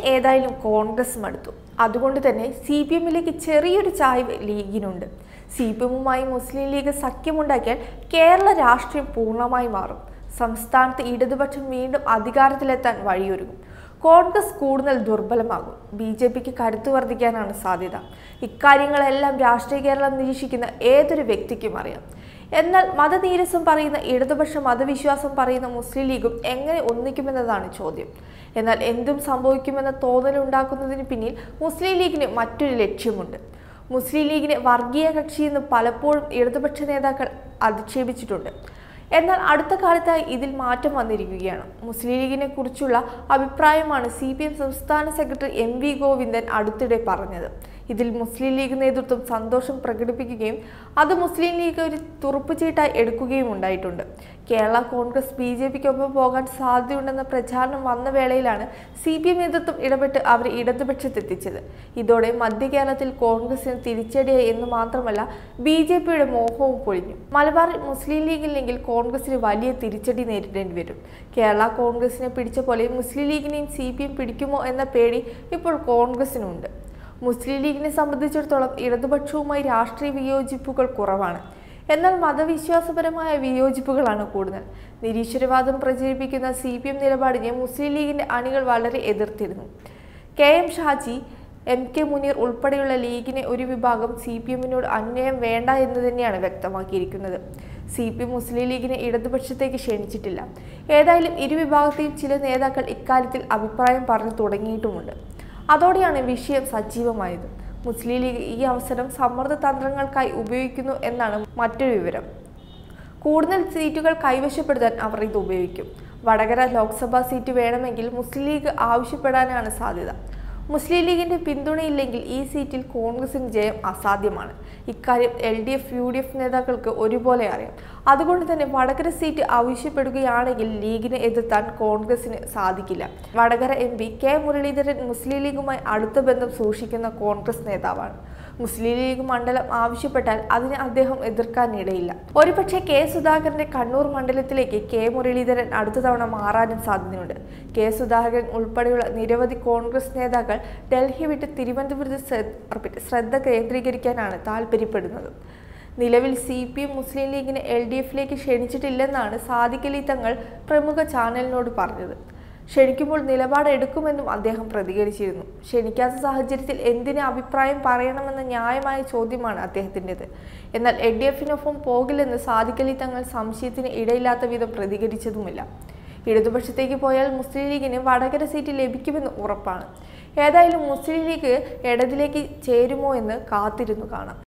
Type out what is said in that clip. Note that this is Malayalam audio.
ഏതായാലും കോൺഗ്രസ് മടുത്തു അതുകൊണ്ട് തന്നെ സി പി എമ്മിലേക്ക് ചെറിയൊരു ചായ്വ് ലീഗിനുണ്ട് സി പി എമ്മുമായി മുസ്ലിം ലീഗ് സഖ്യമുണ്ടാക്കിയാൽ കേരള രാഷ്ട്രീയം പൂർണ്ണമായി മാറും സംസ്ഥാനത്ത് ഇടതുപക്ഷം വീണ്ടും അധികാരത്തിലെത്താൻ വഴിയൊരുങ്ങും കോൺഗ്രസ് കൂടുതൽ ദുർബലമാകും ബി ജെ പിക്ക് കരുത്തു വർദ്ധിക്കാനാണ് സാധ്യത ഇക്കാര്യങ്ങളെല്ലാം രാഷ്ട്രീയ കേരളം നിരീക്ഷിക്കുന്ന ഏതൊരു വ്യക്തിക്കും അറിയാം എന്നാൽ മതനീരസം പറയുന്ന ഇടതുപക്ഷ മതവിശ്വാസം പറയുന്ന മുസ്ലിം ലീഗും എങ്ങനെ ഒന്നിക്കുമെന്നതാണ് ചോദ്യം എന്നാൽ എന്തും സംഭവിക്കുമെന്ന തോന്നലുണ്ടാക്കുന്നതിന് പിന്നിൽ മുസ്ലിം ലീഗിന് മറ്റൊരു ലക്ഷ്യമുണ്ട് മുസ്ലിം ലീഗിനെ വർഗീയ കക്ഷിയെന്ന് പലപ്പോഴും ഇടതുപക്ഷ നേതാക്കൾ അധിക്ഷേപിച്ചിട്ടുണ്ട് എന്നാൽ അടുത്ത കാലത്തായി ഇതിൽ മാറ്റം വന്നിരിക്കുകയാണ് മുസ്ലിം ലീഗിനെ കുറിച്ചുള്ള അഭിപ്രായമാണ് സി പി എം സംസ്ഥാന സെക്രട്ടറി എം വി ഗോവിന്ദൻ അടുത്തിടെ പറഞ്ഞത് ഇതിൽ മുസ്ലിം ലീഗ് നേതൃത്വം സന്തോഷം പ്രകടിപ്പിക്കുകയും അത് മുസ്ലിം ലീഗ് ഒരു തുറുപ്പുചീട്ടായി എടുക്കുകയും ഉണ്ടായിട്ടുണ്ട് കേരള കോൺഗ്രസ് ബി ജെ പിക്കൊപ്പം പോകാൻ സാധ്യതയുണ്ടെന്ന പ്രചാരണം വന്ന വേളയിലാണ് സി പി എം നേതൃത്വം ഇടപെട്ട് അവരെ ഇടതുപക്ഷത്തെത്തിച്ചത് ഇതോടെ മധ്യ കേരളത്തിൽ കോൺഗ്രസിന് തിരിച്ചടിയായി എന്ന് മാത്രമല്ല ബി ജെ പിയുടെ മോഹവും പൊളിഞ്ഞു മലബാറിൽ മുസ്ലിം ലീഗില്ലെങ്കിൽ കോൺഗ്രസിന് വലിയ തിരിച്ചടി നേരിടേണ്ടി വരും കേരള കോൺഗ്രസിനെ പിടിച്ച പോലെ മുസ്ലിം ലീഗിനെയും സി പി എം പിടിക്കുമോ എന്ന പേടി ഇപ്പോൾ കോൺഗ്രസിനുണ്ട് മുസ്ലിം ലീഗിനെ സംബന്ധിച്ചിടത്തോളം ഇടതുപക്ഷവുമായി രാഷ്ട്രീയ വിയോജിപ്പുകൾ കുറവാണ് എന്നാൽ മതവിശ്വാസപരമായ വിയോജിപ്പുകളാണ് കൂടുതൽ നിരീശ്വരവാദം പ്രചരിപ്പിക്കുന്ന സി പി എം നിലപാടിനെ മുസ്ലിം ലീഗിന്റെ അണികൾ വളരെ എതിർത്തിരുന്നു K M Shaji M K Muneer ഉൾപ്പെടെയുള്ള ലീഗിനെ ഒരു വിഭാഗം സി പി എമ്മിനോട് അന്വയം വേണ്ട എന്ന് തന്നെയാണ് വ്യക്തമാക്കിയിരിക്കുന്നത് സി പി എം മുസ്ലിം ലീഗിനെ ഇടതുപക്ഷത്തേക്ക് ക്ഷണിച്ചിട്ടില്ല ഏതായാലും ഇരുവിഭാഗത്തെയും ചില നേതാക്കൾ ഇക്കാര്യത്തിൽ അഭിപ്രായം പറഞ്ഞു തുടങ്ങിയിട്ടുമുണ്ട് അതോടെയാണ് വിഷയം സജീവമായത് മുസ്ലിം ലീഗ് ഈ അവസരം സമ്മർദ്ദ തന്ത്രങ്ങൾക്കായി ഉപയോഗിക്കുന്നു എന്നാണ് മറ്റൊരു വിവരം കൂടുതൽ സീറ്റുകൾ കൈവശപ്പെടുത്താൻ അവർ ഇത് ഉപയോഗിക്കും വടകര ലോക്സഭാ സീറ്റ് വേണമെങ്കിൽ മുസ്ലിം ലീഗ് ആവശ്യപ്പെടാനാണ് സാധ്യത മുസ്ലിം ലീഗിന്റെ പിന്തുണയില്ലെങ്കിൽ ഈ സീറ്റിൽ കോൺഗ്രസിന് ജയം അസാധ്യമാണ് ഇക്കാര്യം L D F U D F നേതാക്കൾക്ക് ഒരുപോലെ അറിയാം അതുകൊണ്ട് തന്നെ വടകര സീറ്റ് ആവശ്യപ്പെടുകയാണെങ്കിൽ ലീഗിനെ എതിർത്താൻ കോൺഗ്രസിന് സാധിക്കില്ല Vadakara M P K Muraleedharan Muslim ലീഗുമായി അടുത്ത ബന്ധം സൂക്ഷിക്കുന്ന കോൺഗ്രസ് നേതാവാണ് മുസ്ലിം ലീഗ് മണ്ഡലം ആവശ്യപ്പെട്ടാൽ അതിനെ അദ്ദേഹം എതിർക്കാനിടയില്ല ഒരുപക്ഷെ കെ സുധാകരന്റെ കണ്ണൂർ മണ്ഡലത്തിലേക്ക് കെ മുരളീധരൻ അടുത്ത തവണ മാറാനും സാധ്യതയുണ്ട് കെ സുധാകരൻ ഉൾപ്പെടെയുള്ള നിരവധി കോൺഗ്രസ് നേതാക്കൾ ഡൽഹി വിട്ട് തിരുവനന്തപുരത്ത് ശ്രദ്ധ- ശ്രദ്ധ കേന്ദ്രീകരിക്കാനാണ് താല്പര്യപ്പെടുന്നത് നിലവിൽ സി പി എം മുസ്ലിം ലീഗിനെ എൽ ഡി എഫിലേക്ക് ക്ഷണിച്ചിട്ടില്ലെന്നാണ് സാദിഖലി തങ്ങൾ പ്രമുഖ ചാനലിനോട് പറഞ്ഞത് ക്ഷണിക്കുമ്പോൾ നിലപാടെടുക്കുമെന്നും അദ്ദേഹം പ്രതികരിച്ചിരുന്നു ക്ഷണിക്കാത്ത സാഹചര്യത്തിൽ എന്തിന് അഭിപ്രായം പറയണമെന്ന ന്യായമായ ചോദ്യമാണ് അദ്ദേഹത്തിൻ്റെത് എന്നാൽ എൽ ഡി എഫിനൊപ്പം പോകില്ലെന്ന് സാദിഖലി തങ്ങൾ സംശയത്തിന് ഇടയില്ലാത്ത വിധം പ്രതികരിച്ചതുമില്ല ഇടതുപക്ഷത്തേക്ക് പോയാൽ മുസ്ലിം ലീഗിന് വടകര സീറ്റ് ലഭിക്കുമെന്ന് ഉറപ്പാണ് ഏതായാലും മുസ്ലിം ലീഗ് ഇടതിലേക്ക് ചേരുമോ എന്ന് കാത്തിരുന്നു കാണാം